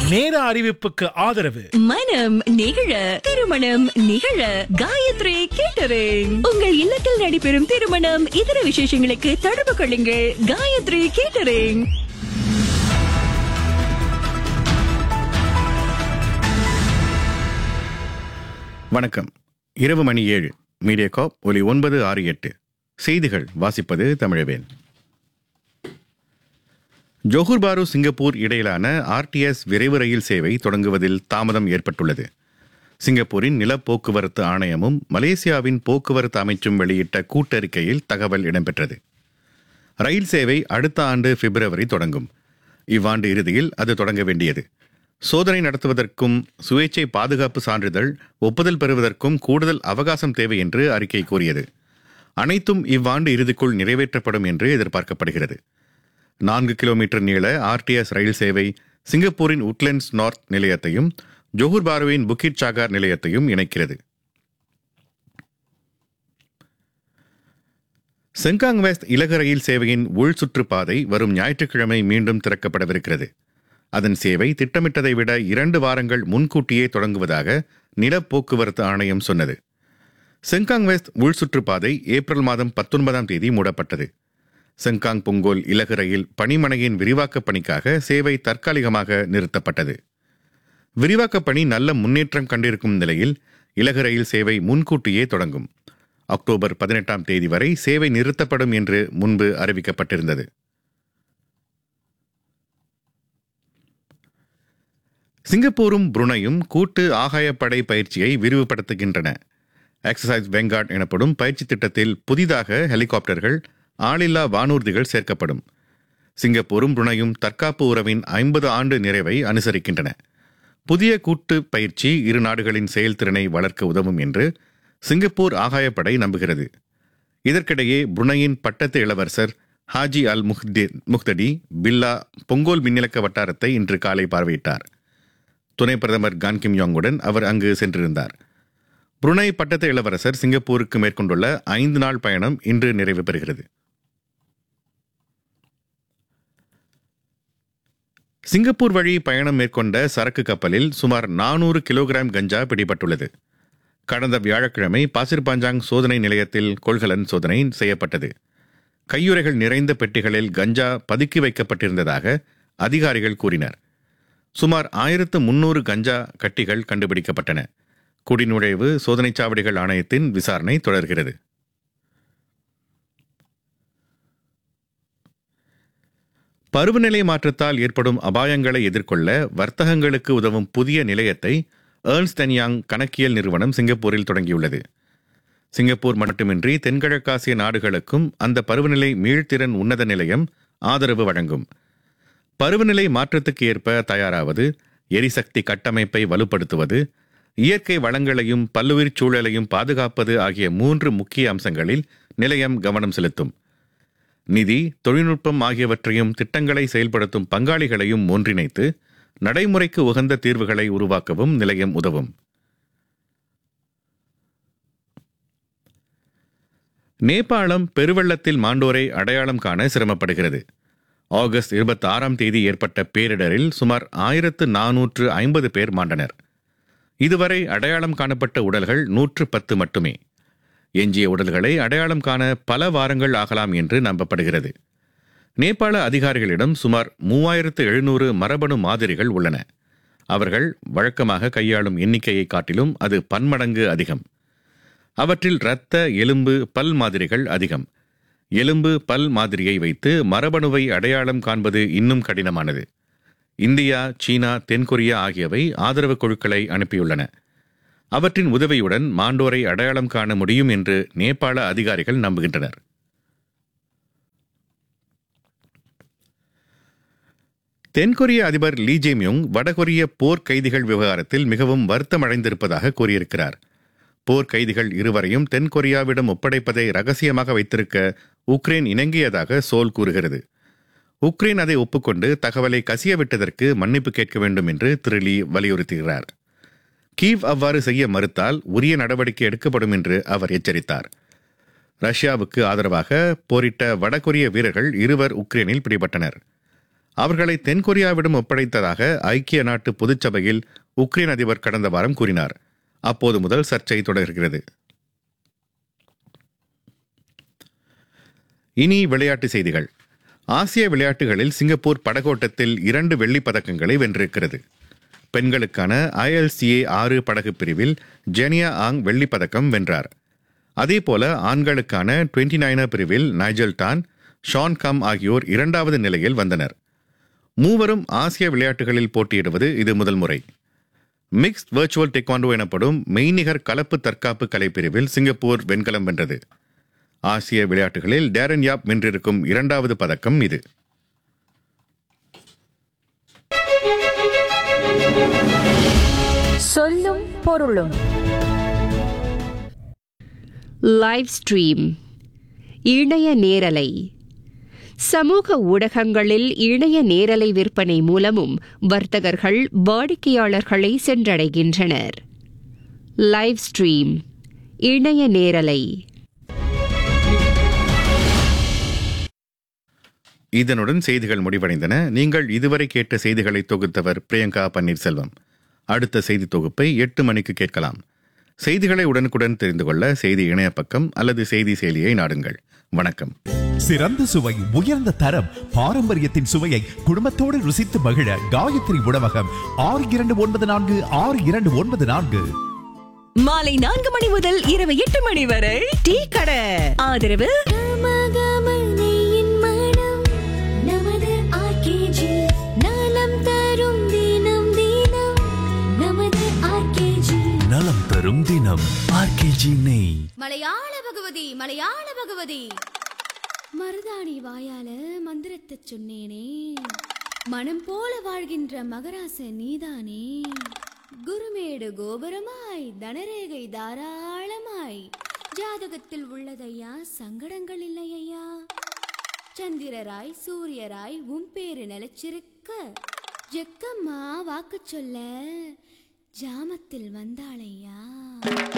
நேர அறிவிப்புக்கு ஆதரவு மனம் நிகழ திருமணம் நிகழ காயத்ரி கேட்டரிங் உங்கள் இல்லத்தில் நடைபெறும் திருமணம் இதர விசேஷங்களுக்கு தொடர்பு கொள்ளுங்கள் காயத்ரி கேட்டரிங் வணக்கம் இரவு மணி ஏழு மீடியா காப் ஒலி ஒன்பது ஆறு எட்டு செய்திகள் வாசிப்பது தமிழவேன் ஜோஹர் பாரு சிங்கப்பூர் இடையிலான ஆர்டிஎஸ் விரைவு ரயில் சேவை தொடங்குவதில் தாமதம் ஏற்பட்டுள்ளது சிங்கப்பூரின் நிலப் போக்குவரத்து ஆணையமும் மலேசியாவின் போக்குவரத்து அமைச்சும் வெளியிட்ட கூட்டறிக்கையில் தகவல் இடம்பெற்றது ரயில் சேவை அடுத்த ஆண்டு பிப்ரவரி தொடங்கும் இவ்வாண்டு இறுதியில் அது தொடங்க வேண்டியது சோதனை நடத்துவதற்கும் சுயேட்சை பாதுகாப்பு சான்றிதழ் ஒப்புதல் பெறுவதற்கும் கூடுதல் அவகாசம் தேவை என்று அறிக்கை கூறியது அனைத்தும் இவ்வாண்டு இறுதிக்குள் நிறைவேற்றப்படும் என்று எதிர்பார்க்கப்படுகிறது நான்கு கிலோமீட்டர் நீள ஆர்டிஎஸ் ரயில் சேவை சிங்கப்பூரின் உட்லண்ட்ஸ் நார்த் நிலையத்தையும் ஜோஹர் பாருவின் புக்கிட் சாகார் நிலையத்தையும் இணைக்கிறது செங்காங் வெஸ்ட் இலகு ரயில் சேவையின் உள் சுற்றுப்பாதை வரும் ஞாயிற்றுக்கிழமை மீண்டும் திறக்கப்படவிருக்கிறது அதன் சேவை திட்டமிட்டதை விட இரண்டு வாரங்கள் முன்கூட்டியே தொடங்குவதாக நிலப் போக்குவரத்து ஆணையம் சொன்னது செங்காங் வெஸ்ட் உள் சுற்றுப்பாதை ஏப்ரல் மாதம் பத்தொன்பதாம் தேதி மூடப்பட்டது செங்காங் பொங்கோல் இலகு ரயில் பணிமனையின் விரிவாக்கப் பணிக்காக சேவை தற்காலிகமாக நிறுத்தப்பட்டது விரிவாக்கப் பணி நல்ல முன்னேற்றம் கண்டிருக்கும் நிலையில் இலகு ரயில் சேவை முன்கூட்டியே தொடங்கும் அக்டோபர் பதினெட்டாம் தேதி வரை சேவை நிறுத்தப்படும் என்று முன்பு அறிவிக்கப்பட்டிருந்தது சிங்கப்பூரும் புருனையும் கூட்டு ஆகாயப்படை பயிற்சியை விரிவுபடுத்துகின்றன எக்ஸசைஸ் வெங்கார்ட் எனப்படும் பயிற்சி திட்டத்தில் புதிதாக ஹெலிகாப்டர்கள் ஆளில்லா வானூர்திகள் சேர்க்கப்படும் சிங்கப்பூரும் புருனையும் தற்காப்பு உறவின் ஐம்பது ஆண்டு நிறைவை அனுசரிக்கின்றன புதிய கூட்டு பயிற்சி இரு நாடுகளின் செயல்திறனை வளர்க்க உதவும் என்று சிங்கப்பூர் ஆகாயப்படை நம்புகிறது இதற்கிடையே புருனையின் பட்டத்து இளவரசர் ஹாஜி அல் முஹ்தி முஹ்தடி பில்லா பொங்கோல் மின்னிலக்க வட்டாரத்தை இன்று காலை பார்வையிட்டார் துணை பிரதமர் கான் கிம் யோங்குடன் அவர் அங்கு சென்றிருந்தார் புருனை பட்டத்து இளவரசர் சிங்கப்பூருக்கு மேற்கொண்டுள்ள ஐந்து நாள் பயணம் இன்று நிறைவு பெறுகிறது சிங்கப்பூர் வழி பயணம் மேற்கொண்ட சரக்கு கப்பலில் சுமார் நானூறு கிலோகிராம் கஞ்சா பிடிபட்டுள்ளது கடந்த வியாழக்கிழமை பாசிர் பாஞ்சாங் சோதனை நிலையத்தில் கொள்கலன் சோதனை செய்யப்பட்டது கையுறைகள் நிறைந்த பெட்டிகளில் கஞ்சா பதுக்கி வைக்கப்பட்டிருந்ததாக அதிகாரிகள் கூறினர் சுமார் ஆயிரத்து முன்னூறு கஞ்சா கட்டிகள் கண்டுபிடிக்கப்பட்டன குடிநுழைவு சோதனைச் சாவடிகள் ஆணையத்தின் விசாரணை தொடர்கிறது பருவநிலை மாற்றத்தால் ஏற்படும் அபாயங்களை எதிர்கொள்ள வர்த்தகங்களுக்கு உதவும் புதிய நிலையத்தை ஏர்ன்ஸ்ட் அண்ட் யங் கணக்கியல் நிறுவனம் சிங்கப்பூரில் தொடங்கியுள்ளது சிங்கப்பூர் மட்டுமின்றி தென்கிழக்காசிய நாடுகளுக்கும் அந்த பருவநிலை மீள்திறன் உன்னத நிலையம் ஆதரவு வழங்கும் பருவநிலை மாற்றத்துக்கு ஏற்ப தயாராவது எரிசக்தி கட்டமைப்பை வலுப்படுத்துவது இயற்கை வளங்களையும் பல்லுயிர் சூழலையும் பாதுகாப்பது ஆகிய மூன்று முக்கிய அம்சங்களில் நிலையம் கவனம் செலுத்தும் நிதி தொழில்நுட்பம் ஆகியவற்றையும் திட்டங்களை செயல்படுத்தும் பங்காளிகளையும் ஒன்றிணைத்து நடைமுறைக்கு உகந்த தீர்வுகளை உருவாக்கவும் நிலையம் உதவும் நேபாளம் பெருவெள்ளத்தில் மாண்டோரை அடையாளம் காண சிரமப்படுகிறது ஆகஸ்ட் இருபத்தி ஆறாம் தேதி ஏற்பட்ட பேரிடரில் சுமார் ஆயிரத்து நானூற்று ஐம்பது பேர் மாண்டனர் இதுவரை அடையாளம் காணப்பட்ட உடல்கள் நூற்று பத்து மட்டுமே எஞ்சிய உடல்களை அடையாளம் காண பல வாரங்கள் ஆகலாம் என்று நம்பப்படுகிறது நேபாள அதிகாரிகளிடம் சுமார் மூவாயிரத்து எழுநூறு மரபணு மாதிரிகள் உள்ளன அவர்கள் வழக்கமாக கையாளும் எண்ணிக்கையை காட்டிலும் அது பன்மடங்கு அதிகம் அவற்றில் இரத்த எலும்பு பல் மாதிரிகள் அதிகம் எலும்பு பல் மாதிரியை வைத்து மரபணுவை அடையாளம் காண்பது இன்னும் கடினமானது இந்தியா சீனா தென்கொரியா ஆகியவை ஆதரவு குழுக்களை அனுப்பியுள்ளன அவற்றின் உதவியுடன் மாண்டோரை அடையாளம் காண முடியும் என்று நேபாள அதிகாரிகள் நம்புகின்றனர் தென்கொரிய அதிபர் லீ ஜேமியோங் வடகொரிய போர் கைதிகள் விவகாரத்தில் மிகவும் வருத்தமடைந்திருப்பதாக கூறியிருக்கிறார் போர் கைதிகள் இருவரையும் தென்கொரியாவிடம் ஒப்படைப்பதை ரகசியமாக வைத்திருக்க உக்ரைன் இணங்கியதாக சோல் கூறுகிறது உக்ரைன் அதை ஒப்புக்கொண்டு தகவலை கசிய விட்டதற்கு மன்னிப்பு கேட்க வேண்டும் என்று திரு லீ வலியுறுத்துகிறார் கீவ் அவ்வாறு செய்ய மறுத்தால் உரிய நடவடிக்கை எடுக்கப்படும் என்று அவர் எச்சரித்தார் ரஷ்யாவுக்கு ஆதரவாக போரிட்ட வடகொரிய வீரர்கள் இருவர் உக்ரைனில் பிடிபட்டனர் அவர்களை தென்கொரியாவிடம் ஒப்படைத்ததாக ஐக்கிய நாட்டு பொதுச்சபையில் உக்ரைன் அதிபர் கடந்த வாரம் கூறினார் அப்போது முதல் சர்ச்சை தொடர்கிறது இனி விளையாட்டு செய்திகள் ஆசிய விளையாட்டுகளில் சிங்கப்பூர் படகோட்டத்தில் இரண்டு வெள்ளிப் பதக்கங்களை வென்றிருக்கிறது பெண்களுக்கான ஐஎல்சிஏ ஆறு படகு பிரிவில் ஜெனியா ஆங் வெள்ளிப் பதக்கம் வென்றார் அதேபோல ஆண்களுக்கான டுவெண்ட்டி நைனர் பிரிவில் நைஜல் டான் ஷான் கம் ஆகியோர் இரண்டாவது நிலையில் வந்தனர் மூவரும் ஆசிய விளையாட்டுகளில் போட்டியிடுவது இது முதல் முறை மிக்ஸ்ட் வெர்ச்சுவல் டெக்வாண்டோ எனப்படும் மெய்நிகர் கலப்பு தற்காப்பு கலை பிரிவில் சிங்கப்பூர் வெண்கலம் வென்றது ஆசிய விளையாட்டுகளில் டேரன் யாப் வென்றிருக்கும் இரண்டாவது பதக்கம் இது சொல்லும் பொருளும் லைவ் ஸ்ட்ரீம் இணைய நேரலை சமூக ஊடகங்களில் இணைய நேரலை விற்பனை மூலமும் வர்த்தகர்கள் வாடிக்கையாளர்களை சென்றடைகின்றனர் லைவ் ஸ்ட்ரீம் இணைய நேரலை இதனுடன் செய்திகள் முடிவடைந்தன நீங்கள் இதுவரை கேட்ட செய்திகளை தொகுத்தவர் பிரியங்கா பன்னீர்செல்வம் அடுத்த செய்தி தொகுப்பை எட்டு மணிக்கு கேட்கலாம் செய்திகளை உடனுக்குடன் தெரிந்து கொள்ள செய்தி இணைய பக்கம் அல்லது செய்தி செயலியை நாடுங்கள் வணக்கம் சிறந்த சுவை உயர்ந்த தரம் பாரம்பரியத்தின் சுவையை குடும்பத்தோடு ருசித்து மகிழ காயத்ரி உணவகம் ஆறு இரண்டு ஒன்பது நான்கு ஆறு இரண்டு ஒன்பது நான்கு மாலை நான்கு மணி முதல் இரவு எட்டு மணி வரை டீ கடை ஆதரவு கமகமனையின் மனம் நமது RKG. நலம் தரும் தினம் தினம் நமது RKG. நலம் தரும் தினம் ஆர்கேஜி நெய் மலையாள பகவதி மலையாள பகவதி மருதாணி வாயால மந்திரத்தை சொன்னேனே மனம் போல வாழ்கின்ற மகராச நீதானே குருமேடு கோபுரமாய் தனரேகை தாராளமாய் ஜாதகத்தில் உள்ளதையா சங்கடங்கள் இல்லையா சந்திரராய் சூரியராய் உன் பேரு நிலைச்சிருக்க ஜெக்கம்மா வாக்கு சொல்ல ஜாமத்தில் வந்தாளையா